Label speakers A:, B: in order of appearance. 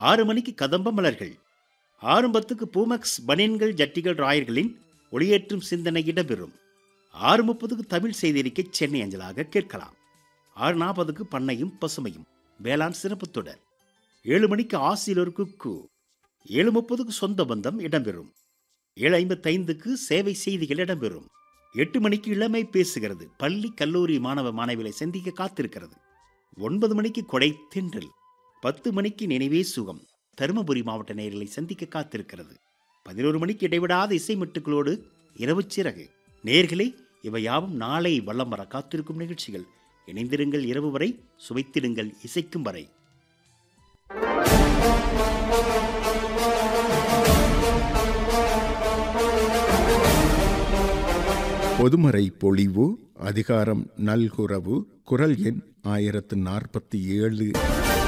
A: ஆறு மணிக்கு கதம்ப மலர்கள் ஆறு பத்துக்கு பூமக்ஸ் பனியன்கள் ஜட்டிகள் ராயர்களின் ஒளியேற்றும் சிந்தனை இடம்பெறும் ஆறு முப்பதுக்கு தமிழ் செய்தியறிக்கை சென்னை அஞ்சலாக கேட்கலாம் ஆறு நாற்பதுக்கு பண்ணையும் பசுமையும் வேளாண் சிறப்பு தொடர் ஏழு மணிக்கு ஆசியில் ஒரு குக்கு ஏழு முப்பதுக்கு சொந்த பந்தம் இடம்பெறும் ஏழு ஐம்பத்தைந்துக்கு சேவை செய்திகள் இடம்பெறும் எட்டு மணிக்கு இளமை பேசுகிறது பள்ளி கல்லூரி மாணவ மாணவிகளை சந்திக்க காத்திருக்கிறது ஒன்பது மணிக்கு கொடை தென்றல் பத்து மணிக்கு நினைவே சுகம் தருமபுரி மாவட்ட நேயர்களை சந்திக்க காத்திருக்கிறது பதினோரு மணிக்கு இடைவிடாத இசை மெட்டுக்களோடு இரவு சிறகு நேர்களே இவை யாவும் நாளை வல்லம் வர காத்திருக்கும் நிகழ்ச்சிகள் இணைந்திருங்கள் இரவு வரை சுவைத்திடுங்கள் இசைக்கும் வரை
B: பொதுமறை பொழிவு அதிகாரம் நல்குறவு குரல் எண் ஆயிரத்து நாற்பத்தி ஏழு